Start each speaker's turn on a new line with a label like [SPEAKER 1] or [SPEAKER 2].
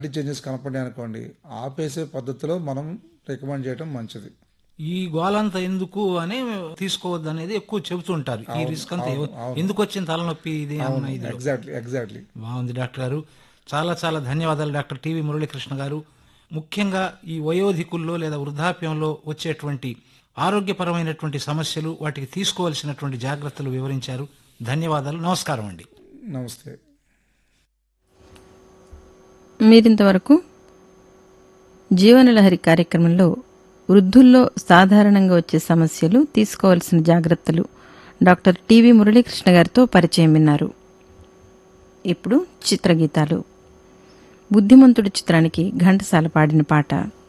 [SPEAKER 1] body changes కనపడ్డాయి అనుకోండి ఆపేసే పద్ధతిలో మనం రికమెండ్ చేయడం మంచిది
[SPEAKER 2] ఈ గోలంతా ఎందుకు అని తీసుకోవద్దు అనేది ఎక్కువ చెబుతుంటారు ఈ రిస్క్ అంతా ఎవ- ఎందుకు వచ్చిన తలనొప్పి ఇది అన్న ఇది
[SPEAKER 1] ఎగ్జాక్ట్లీ ఎగ్జాక్ట్లీ
[SPEAKER 2] బాగుంది డాక్టర్ గారు చాలా చాలా ధన్యవాదాలు డాక్టర్ టివి మురళీకృష్ణ గారు ముఖ్యంగా ఈ వయోధికుల్లో లేదా వృద్ధాప్యంలో వచ్చేటువంటి ఆరోగ్యపరమైనటువంటి సమస్యలు వాటికి తీసుకోవాల్సినటువంటి జాగ్రత్తలు వివరించారు ధన్యవాదాలు నమస్కారం అండి
[SPEAKER 1] నమస్తే
[SPEAKER 3] మీరింతవరకు జీవనలహరి కార్యక్రమంలో వృద్ధుల్లో సాధారణంగా వచ్చే సమస్యలు తీసుకోవాల్సిన జాగ్రత్తలు డాక్టర్ టివి మురళీకృష్ణ గారితో పరిచయం విన్నారు ఇప్పుడు చిత్రగీతాలు బుద్ధిమంతుడి చిత్రానికి ఘంటసాల పాడిన పాట